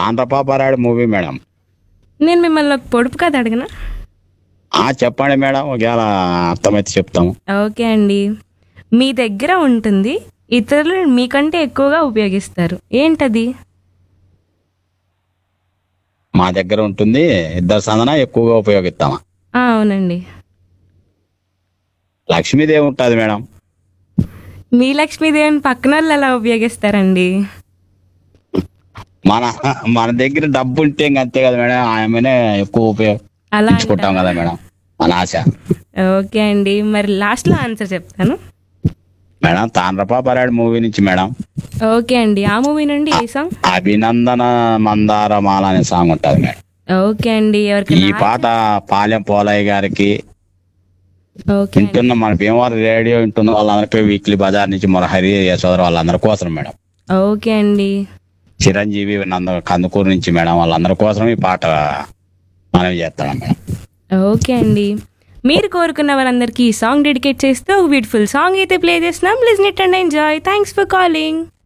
తాండ్రపాపరాడు movie madam నేను మిమ్మల్ని ఒక పొడుపు కథ అడగనా ఆ చెప్పండి మేడం ఒకవేళ అర్థమైతే చెప్తాము ఓకే అండి మీ దగ్గర ఉంటుంది ఇతరులు మీకంటే ఎక్కువగా ఉపయోగిస్తారు ఏంటది మా దగ్గర ఉంటుంది ఇద్దరు సందన ఎక్కువగా ఉపయోగిస్తామా ఆ, అవునండి లక్ష్మీదేవి ఉంటుంది మేడం మీ లక్ష్మీదేవిని పక్కన వాళ్ళు ఎలా ఉపయోగిస్తారండి మన మన దగ్గర డబ్బు ఉంటే ఇంక అంతే కదా మేడం ఆమెనే ఎక్కువ అలా ఉపయోగించుకుంటాం కదా మేడం మన ఆశ ఓకే అండి మరి లాస్ట్లో ఆన్సర్ చెప్తాను మేడం తాండ్రపాపరాడు మూవీ నుంచి మేడం ఓకే అండి ఆ మూవీ నుండి ఏ సాంగ్ అభినందన మందార మాల అనే సాంగ్ ఉంటుంది మేడం ఓకే అండి ఈ ఎవరికైనా పాట పాలెం పోలయ్య గారికి ఓకే అండి వింటున్న మన భీమవరం రేడియో వింటున్న వాళ్ళందరికీ వీక్లీ బజార్ నుంచి మన హరి యశోదరు వాళ్ళందరి కోసం మేడం ఓకే అండి చిరంజీవి నంద కందుకూరు నుంచి మేడం వాళ్ళందరి కోసం ఈ పాట మనం చేస్తాం మేడం ఓకే అండి మీరు కోరుకున్న వాళ్ళందరికీ ఈ సాంగ్ డెడికేట్ చేస్తూ బ్యూటిఫుల్ సాంగ్ అయితే ప్లే చేస్తున్నాం listen it and enjoy thanks for calling